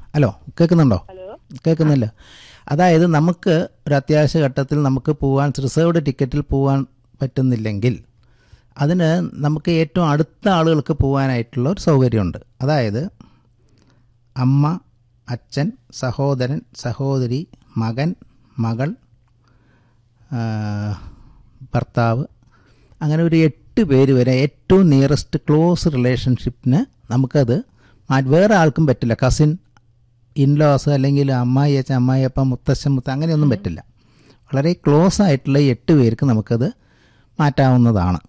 Hello കേൾക്കുന്നുണ്ടോ hello കേൾക്കുന്നില്ല അതായത് നമുക്ക് ഒരു അത്യാവശ്യ ഘട്ടത്തിൽ നമുക്ക് പോകാൻ റിസർവ്ഡ് ടിക്കറ്റിൽ പോകാൻ പറ്റുന്നില്ലെങ്കിൽ അതിന് നമുക്ക് ഏറ്റവും അടുത്ത ആളുകൾക്ക് പോകാനായിട്ടുള്ള ഒരു സൗകര്യമുണ്ട് അതായത് അമ്മ അച്ഛൻ സഹോദരൻ സഹോദരി മകൻ മകൾ ആ, ഭർത്താവ് അങ്ങനെ ഒരു എട്ട് പേര് വരെ ഏറ്റവും നിയറസ്റ്റ് ക്ലോസ് റിലേഷൻഷിപ്പിന് നമുക്കത് മാ- വേറെ ആൾക്കും പറ്റില്ല കസിൻ ഇൻലോസ് അല്ലെങ്കിൽ അമ്മായി അച്ഛൻ അമ്മായിയപ്പ മുത്തശ്ശൻ മുത്ത അങ്ങനെയൊന്നും പറ്റില്ല വളരെ ക്ലോസ് ആയിട്ടുള്ള ഈ എട്ട് പേർക്ക് നമുക്കത് മാറ്റാവുന്നതാണ്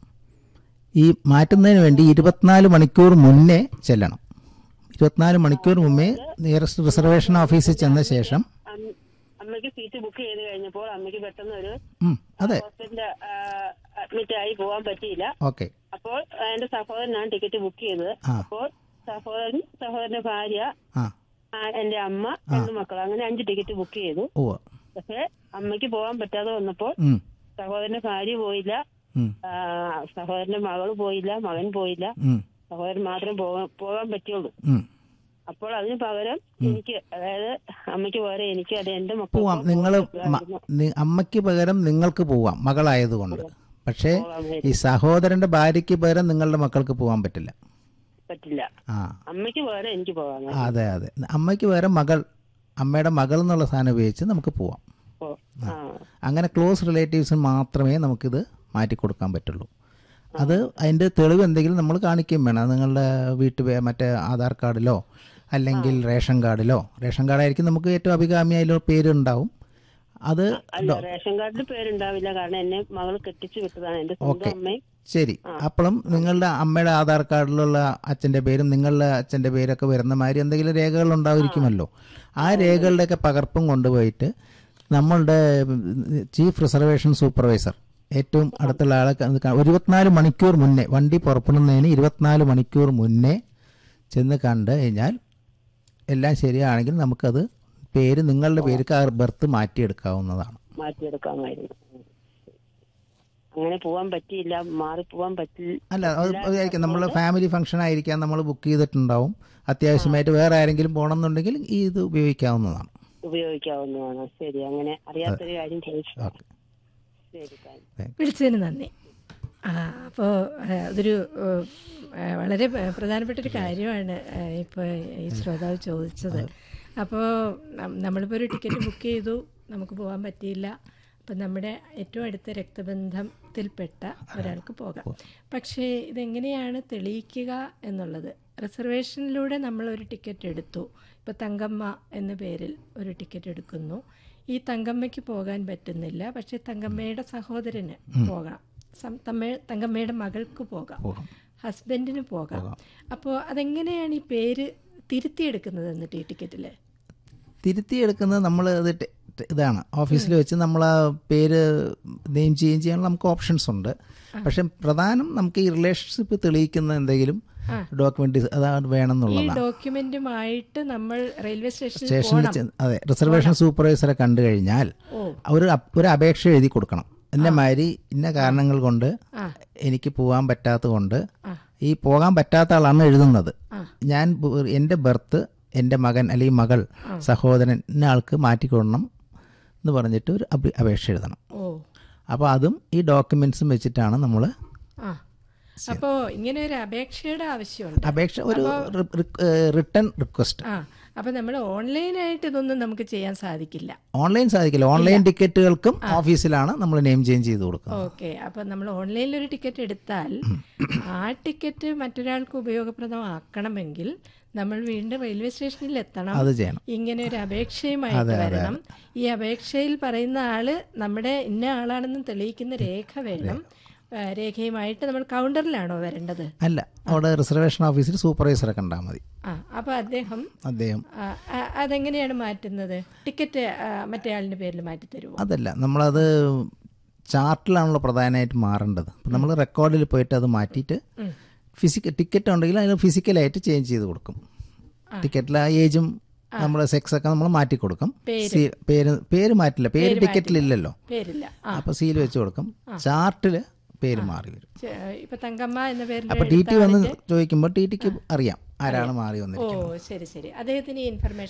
ഈ മാറ്റുന്നതിന് വേണ്ടി ഇരുപത്തിനാല് മണിക്കൂർ മുന്നേ ചെല്ലണം ഇരുപത്തിനാല് മണിക്കൂർ മുമ്പേ നിയറസ്റ്റ് റിസർവേഷൻ ഓഫീസിൽ ചെന്ന ശേഷം അം- അമ്മയ്ക്ക് സീറ്റ് ബുക്ക് ചെയ്ത് കഴിഞ്ഞപ്പോൾ അമ്മയ്ക്ക് പെട്ടെന്ന് ഒരു ഉം, അതെ ഹോസ്പിറ്റലിൽ അഡ്മിറ്റ് ആയി പോകാൻ പറ്റിയില്ല ഓക്കെ അപ്പോൾ ആ, എന്റെ സഹോദരനാണ് ടിക്കറ്റ് ബുക്ക് ചെയ്തത് ആ. അപ്പോൾ സഹോദരൻ സഹോദരന്റെ ഭാര്യ ആ ആ, എന്റെ അമ്മ രണ്ട് മക്കൾ അങ്ങനെ അഞ്ച് ടിക്കറ്റ് ബുക്ക് ചെയ്തു ഓ പക്ഷെ അമ്മയ്ക്ക് പോകാൻ പറ്റാതെ വന്നപ്പോൾ ഉം, സഹോദരന്റെ ഭാര്യ പോയില്ല ഉം, ആ, സഹോദരന്റെ മകള് പോയില്ല മകൻ പോയില്ല ഉം, സഹോദരൻ മാത്രം പോകാൻ പോകാൻ പറ്റുള്ളൂ ഉം. അപ്പോൾ അതിന് പകരം എനിക്ക് അതായത് അമ്മയ്ക്ക് പകരം എനിക്ക് അത് എന്റെ മക്കൾ പോവാം നിങ്ങൾ അമ്മയ്ക്ക് പകരം നിങ്ങൾക്ക് പോവാം മകളായതുകൊണ്ട് പക്ഷേ ഈ സഹോദരന്റെ ഭാര്യയ്ക്ക് പകരം നിങ്ങളുടെ മക്കൾക്ക് പോകാൻ പറ്റില്ല പറ്റില്ല ആ അമ്മയ്ക്ക് പകരം എനിക്ക് പോകാൻ ആ, അതെ അതെ അമ്മയ്ക്ക് പകരം മകൾ അമ്മയുടെ മകൾ എന്നുള്ള സാധനം ഉപയോഗിച്ച് നമുക്ക് പോവാം ഓ, ആ അങ്ങനെ ക്ലോസ് റിലേറ്റീവ്സിന് മാത്രമേ നമുക്കിത് മാറ്റി കൊടുക്കാൻ പറ്റുള്ളൂ അത് അതിൻ്റെ തെളിവ് എന്തെങ്കിലും നമ്മൾ കാണിക്കുകയും വേണം അത് നിങ്ങളുടെ വീട്ടു പേ- മറ്റേ ആധാർ കാർഡിലോ അല്ലെങ്കിൽ റേഷൻ കാർഡിലോ റേഷൻ കാർഡായിരിക്കും നമുക്ക് ഏറ്റവും അഭികാമ്യമായുള്ള പേരുണ്ടാവും അത് അല്ല റേഷൻ കാർഡിൽ പേരുണ്ടാവില്ല കാരണം എന്നെ മകൾ കെട്ടിച്ചു വിട്ടതാണ് എന്റെ സ്വന്തം അമ്മയും ശരി അപ്പോഴും നിങ്ങളുടെ അമ്മയുടെ ആധാർ കാർഡിലുള്ള അച്ഛൻ്റെ പേരും നിങ്ങളുടെ അച്ഛൻ്റെ പേരൊക്കെ വരുന്ന മാതിരി എന്തെങ്കിലും രേഖകൾ ഉണ്ടാവുമായിരിക്കുമല്ലോ ആ രേഖകളുടെയൊക്കെ പകർപ്പും കൊണ്ടുപോയിട്ട് നമ്മളുടെ ചീഫ് റിസർവേഷൻ സൂപ്പർവൈസർ ഏറ്റവും അടുത്തുള്ള ആളെ ക- ക- ഒരു ഇരുപത്തിനാല് മണിക്കൂർ മുന്നേ വണ്ടി പുറപ്പെടുന്നതിന് ഇരുപത്തിനാല് മണിക്കൂർ മുന്നേ ചെന്ന് കണ്ട് കഴിഞ്ഞാൽ എല്ലാം ശരിയാണെങ്കിൽ നമുക്കത് പേര് നിങ്ങളുടെ പേർക്ക് ആ ബർത്ത് മാറ്റിയെടുക്കാവുന്നതാണ് മാറ്റിയെടുക്കാമായിരുന്നു അങ്ങനെ പോവാൻ പറ്റിയില്ല മാറി പോവാൻ പറ്റി അല്ല അത് ആയിരിക്കും നമ്മൾ ഫാമിലി ഫംഗ്ഷൻ ആയിരിക്കാം നമ്മൾ ബുക്ക് ചെയ്തിട്ടുണ്ടാവും അത്യാവശ്യമായിട്ട് വേറെ ആരെങ്കിലും പോകണമെന്നുണ്ടെങ്കിൽ ഈ ഇത് ഉപയോഗിക്കാവുന്നതാണ് ഉപയോഗിക്കാവുന്നതാണ് ശരി അങ്ങനെ അറിയാത്തൊരു കാര്യം ചോദിച്ചു ഓക്കെ ശരി താങ്ക് വിളിച്ചതിന് നന്ദി ആ അപ്പോൾ അതൊരു ഏഹ്, ഏഹ്, വളരെ പ്ര- പ്രധാനപ്പെട്ട ഒരു കാര്യമാണ് ഇപ്പോൾ ഈ ശ്രോതാവ് ചോദിച്ചത് അപ്പോൾ നമ്മളിപ്പോൾ ഒരു ടിക്കറ്റ് ബുക്ക് ചെയ്തു നമുക്ക് പോകാൻ പറ്റിയില്ല അപ്പം നമ്മുടെ ഏറ്റവും അടുത്ത രക്തബന്ധത്തിൽപ്പെട്ട ഒരാൾക്ക് പോകാം പക്ഷേ ഇതെങ്ങനെയാണ് തെളിയിക്കുക എന്നുള്ളത് റിസർവേഷനിലൂടെ നമ്മൾ ഒരു ടിക്കറ്റ് എടുത്തു ഇപ്പോൾ തങ്കമ്മ എന്ന പേരിൽ ഒരു ടിക്കറ്റ് എടുക്കുന്നു ഈ തങ്കമ്മയ്ക്ക് പോകാൻ പറ്റുന്നില്ല പക്ഷേ തങ്കമ്മയുടെ സഹോദരന് പോകാം സം- തമ്മ- തങ്കമ്മയുടെ മകൾക്ക് പോകാം പോകാം. ഹസ്ബൻഡിന് പോകാം അപ്പോൾ അതെങ്ങനെയാണ് ഈ പേര് തിരുത്തിയെടുക്കുന്നത് എന്നിട്ട് ഈ ടിക്കറ്റിൽ തിരുത്തിയെടുക്കുന്നത് നമ്മൾ ഇത് ടെ- ടെ- ഇതാണ് ഓഫീസിൽ വെച്ച് നമ്മൾ ആ പേര് നെയിം ചേഞ്ച് ചെയ്യാനുള്ള നമുക്ക് ഓപ്ഷൻസ് ഉണ്ട് പക്ഷെ പ്രധാനം നമുക്ക് ഈ റിലേഷൻഷിപ്പ് തെളിയിക്കുന്ന എന്തെങ്കിലും ഡോക്യുമെന്റ് അതാണ് ഈ വേണമെന്നുള്ളതാണ് ഡോക്യുമെന്റുമായിട്ട് നമ്മൾ റെയിൽവേ സ്റ്റേഷനിൽ സ്റ്റേഷനിൽ ചെന്ന് അതെ റിസർവേഷൻ സൂപ്പർവൈസറെ കണ്ടു കഴിഞ്ഞാൽ ഒരു അപ്- ഒരു അപേക്ഷ എഴുതി കൊടുക്കണം ഇന്ന മാതിരി ഇന്ന കാരണങ്ങൾ കൊണ്ട് എനിക്ക് പോകാൻ പറ്റാത്തത് കൊണ്ട് ഈ പോകാൻ പറ്റാത്ത ആളാണ് എഴുതുന്നത് ഞാൻ ബ- എൻ്റെ ബർത്ത് എൻ്റെ മകൻ അല്ലെങ്കിൽ മകൾ സഹോദരൻ ഇന്ന ആൾക്ക് മാറ്റിക്കൊടണം എന്ന് പറഞ്ഞിട്ട് ഒരു അപ്- അപേക്ഷ എഴുതണം ഓ അപ്പോൾ അതും ഈ ഡോക്യുമെൻസും വെച്ചിട്ടാണ് നമ്മൾ ആ അപ്പോൾ ഇങ്ങനെ ഒരു അപേക്ഷയുടെ ആവശ്യമുണ്ട് അപേക്ഷ ഒരു റിട്ടേൺ റിക്വസ്റ്റ് ആ അപ്പോൾ നമ്മൾ ഓൺലൈനായിട്ട് ഇതൊന്നും നമുക്ക് ചെയ്യാൻ സാധിക്കില്ല ഓൺലൈൻ സാധിക്കില്ല ഓൺലൈൻ ടിക്കറ്റുകൾക്കും ഓഫീസിലാണ് നമ്മൾ നെയിം ചേഞ്ച് ചെയ്ത് കൊടുക്കുന്നത് ഓക്കെ അപ്പോൾ നമ്മൾ ഓൺലൈനിൽ ഒരു ടിക്കറ്റ് എടുത്താൽ ആ ടിക്കറ്റ് മറ്റൊരാൾക്ക് ഉപയോഗപ്രദമാക്കണമെങ്കിൽ നമ്മൾ വീണ്ടും റെയിൽവേ സ്റ്റേഷനിൽ എത്തണം അത് ചെയ്യണം ഇങ്ങനെ ഒരു അപേക്ഷയുമായിട്ട് വരണം ഈ അപേക്ഷയിൽ പറയുന്ന ആള് നമ്മുടെ ഇന്ന ആളാണെന്ന് തെളിയിക്കുന്ന രേഖ വേണം ആ, രേഖയുമായിട്ട് നമ്മൾ കൗണ്ടറിലാണോ വരേണ്ടത് അല്ല അവിടെ റിസർവേഷൻ ഓഫീസിൽ സൂപ്പർവൈസറെ കണ്ടാൽ മതി ആ അപ്പോൾ അദ്ദേഹം അദ്ദേഹം ആ, ആ, അതെങ്ങനെയാണ് മാറ്റുന്നത് ടിക്കറ്റ് ആ, മറ്റേ ആളിന്റെ പേരിൽ മാറ്റി തരുമോ അതല്ല നമ്മളത് ചാർട്ടിലാണല്ലോ പ്രധാനമായിട്ട് മാറേണ്ടത് അപ്പം നമ്മൾ റെക്കോർഡിൽ പോയിട്ട് അത് മാറ്റിയിട്ട് ഫിസിക്കൽ ടിക്കറ്റ് ഉണ്ടെങ്കിൽ അതിന് ഫിസിക്കലായിട്ട് ചേഞ്ച് ചെയ്ത് കൊടുക്കും ടിക്കറ്റിൽ ആ ഏജും നമ്മുടെ സെക്സ് ഒക്കെ നമ്മൾ മാറ്റി കൊടുക്കും സീ- പേര് പേര് മാറ്റില്ല പേര് ടിക്കറ്റിലില്ലല്ലോ പേരില്ല ആ അപ്പോൾ സീൽ വെച്ച് കൊടുക്കും ചാർട്ടിൽ പേര് മാറി വരും ചെ- ഇപ്പൊ തങ്കമ്മ എന്ന പേരിൽ അപ്പോൾ ടി ടി വന്ന് ചോദിക്കുമ്പോൾ ടി ടിക്ക് അറിയാം ആരാണ് മാറി ഓ വന്നിരിക്കുന്നത് ശരി ശരി അദ്ദേഹത്തിന് ഈ ഇൻഫർമേഷൻ